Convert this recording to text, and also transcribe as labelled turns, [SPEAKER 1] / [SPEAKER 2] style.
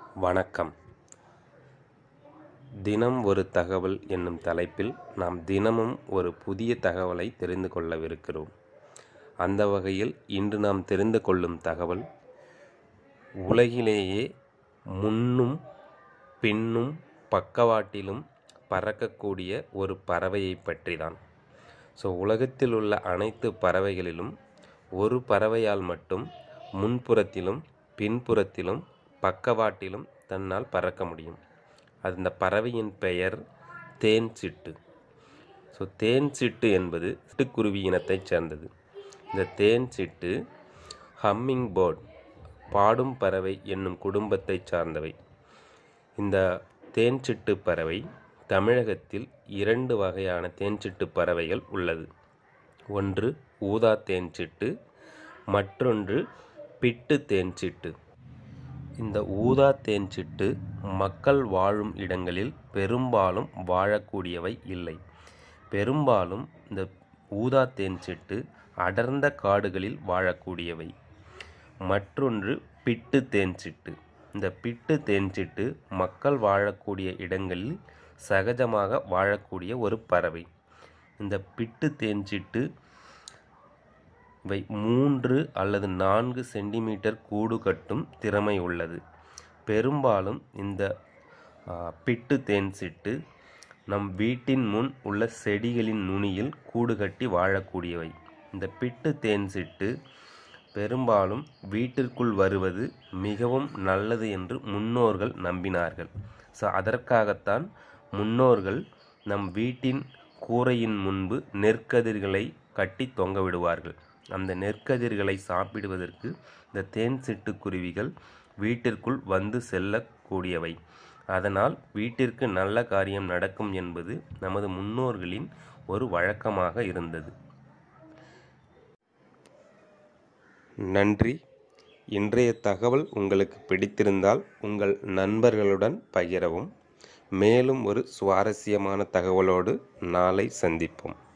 [SPEAKER 1] வணக்கம் தினம் ஒரு தகவல் என்னும் தலைப்பில் நாம் தினமும் ஒரு புதிய தகவலை தெரிந்து கொள்ளவிருக்கிறோம் அந்த வகையில் இன்று நாம் தெரிந்து கொள்ளும் தகவல் உலகிலேயே முன்னும் பின்னும் பக்கவாட்டிலும் பறக்கக்கூடிய ஒரு பறவையை பற்றி தான் ஸோ உலகத்தில் உள்ள அனைத்து பறவைகளிலும் ஒரு பறவையால் மட்டும் முன்புறத்திலும் பின்புறத்திலும் பக்கவாட்டிலும் தன்னால் பறக்க முடியும் அந்த பறவையின் பெயர் தேன் சிட்டு ஸோ தேன் சிட்டு என்பது சிட்டுக்குருவி இனத்தைச் சேர்ந்தது இந்த தேன் சிட்டு ஹம்மிங் பேர்ட் பாடும் பறவை என்னும் குடும்பத்தைச் சார்ந்தவை இந்த தேன்சிட்டு பறவை தமிழகத்தில் இரண்டு வகையான தேன்சிட்டு பறவைகள் உள்ளது ஒன்று ஊதா தேன்சிட்டு மற்றொன்று பிட்டு தேன்சிட்டு இந்த ஊதா தேன்சிட்டு மக்கள் வாழும் இடங்களில் பெரும்பாலும் வாழக்கூடியவை இல்லை பெரும்பாலும் இந்த ஊதா தேன்சிட்டு அடர்ந்த காடுகளில் வாழக்கூடியவை மற்றொன்று பிட்டு தேன்சிட்டு இந்த பிட்டு தேன்சிட்டு மக்கள் வாழக்கூடிய இடங்களில் சகஜமாக வாழக்கூடிய ஒரு பறவை இந்த பிட்டு தேன்சிட்டு இவை மூன்று அல்லது நான்கு சென்டிமீட்டர் கூடு கட்டும் திறமை உள்ளது பெரும்பாலும் இந்த ஆ, பிட்டு தேன்சிட்டு நம் வீட்டின் முன் உள்ள செடிகளின் நுனியில் கூடு கட்டி வாழக்கூடியவை இந்த பிட்டு தேன்சிட்டு பெரும்பாலும் வீட்டிற்குள் வருவது மிகவும் நல்லது என்று முன்னோர்கள் நம்பினார்கள் ஸோ அதற்காகத்தான் முன்னோர்கள் நம் வீட்டின் கூரையின் முன்பு நெற்கதிர்களை கட்டி தொங்க விடுவார்கள் அந்த நெற்கதிர்களை சாப்பிடுவதற்கு இந்த தேன் சிட்டுக்குருவிகள் வீட்டிற்குள் வந்து செல்லக்கூடியவை அதனால் வீட்டிற்கு நல்ல காரியம் நடக்கும் என்பது நமது முன்னோர்களின் ஒரு வழக்கமாக இருந்தது நன்றி இன்றைய தகவல் உங்களுக்கு பிடித்திருந்தால் உங்கள் நண்பர்களுடன் பகிரவும் மேலும் ஒரு சுவாரஸ்யமான தகவலோடு நாளை சந்திப்போம்